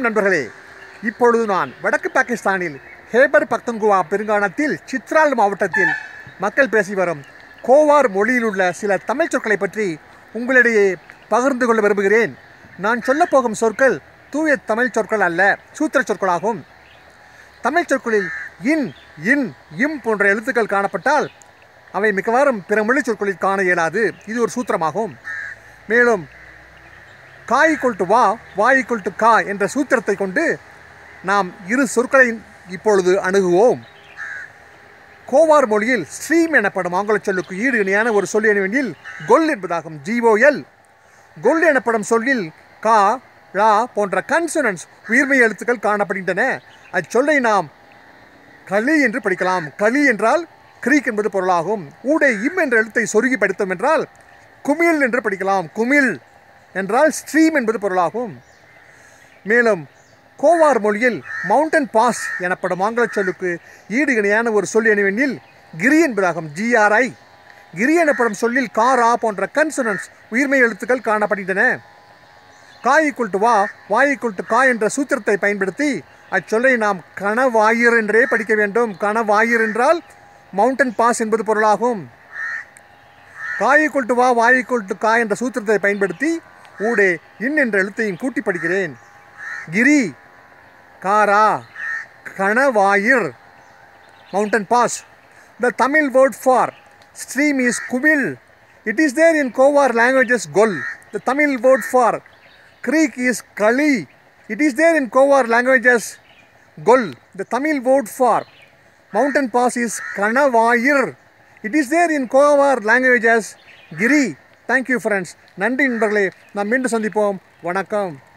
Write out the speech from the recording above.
வணக்கம் நண்பர்களே இப்பொழுது நான் வடக்கு பாகிஸ்தானில் ஹேபர் பக்தங்குவா பெருங்கானத்தில் சித்ரால் மாவட்டத்தில் மக்கள் பேசி வரும் கோவார் மொழியில் உள்ள சில தமிழ் சொற்களை பற்றி உங்களிடையே பகிர்ந்து கொள்ள விரும்புகிறேன் நான் சொல்லப் போகும் சொற்கள் தூய தமிழ் சொற்கள் அல்ல சூத்திர சொற்களாகும் தமிழ் சொற்களில் இன் இன் இம் போன்ற எழுத்துக்கள் காணப்பட்டால் அவை மிக்கவாறும் பிற மொழி சொற்களில் காண இயலாது இது ஒரு சூத்திரமாகும் மேலும் கா ஈக்குவல் டு வா வா ஈக்குவல் டு கா என்ற சூத்திரத்தை கொண்டு நாம் இரு சொற்களை இப்பொழுது அணுகுவோம் கோவார் மொழியில் ஸ்ட்ரீம் எனப்படும் ஆங்கில சொல்லுக்கு ஈடு இணையான ஒரு சொல் எனுவெனில் கொல் என்பதாகும் ஜிஓஎல் கொல் எனப்படும் சொல்லில் கா ழா போன்ற கன்சனன்ஸ் உயிர்மை எழுத்துக்கள் காணப்படுகின்றன அச்சொல்லை நாம் களி என்று படிக்கலாம் களி என்றால் கிரீக் என்பது பொருளாகும் ஊடே இம் என்ற எழுத்தை சொருகி படித்தோம் என்றால் குமிழ் என்று படிக்கலாம் குமிழ் என்றால் ஸ்ட்ரீம் என்பது பொருளாகும் மேலும் கோவார் மொழியில் மவுண்டன் பாஸ் எனப்படும் ஆங்கில சொல்லுக்கு ஈடு இணையான ஒரு சொல் எனுவெனில் கிரி என்பதாகும் ஜிஆர்ஐ கிரி எனப்படும் சொல்லில் காரா போன்ற கன்சனன்ஸ் உயிர்மை எழுத்துக்கள் காணப்படுகின்றன கா ஈக்குவல் டு வா வா ஈக்குவல் டு கா என்ற சூத்திரத்தை பயன்படுத்தி அச்சொல்லை நாம் கணவாயிர் என்றே படிக்க வேண்டும் கணவாயிர் என்றால் மவுண்டன் பாஸ் என்பது பொருளாகும் கா ஈக்குவல் டு வா வா ஈக்குவல் டு கா என்ற சூத்திரத்தை பயன்படுத்தி ஊடே இன் என்ற எழுத்தையும் கூட்டி படிக்கிறேன் கிரி காரா கணவாயிர் mountain pass. The Tamil word for stream is Kumil. It is there in Kovar languages Gol. The Tamil word for creek is Kali. It is there in Kovar languages Gol. The Tamil word for mountain pass is Kanavayir. It is there in Kovar languages Giri. Thank you friends. நன்றி நண்பர்களே நாம் மீண்டும் சந்திப்போம் வணக்கம்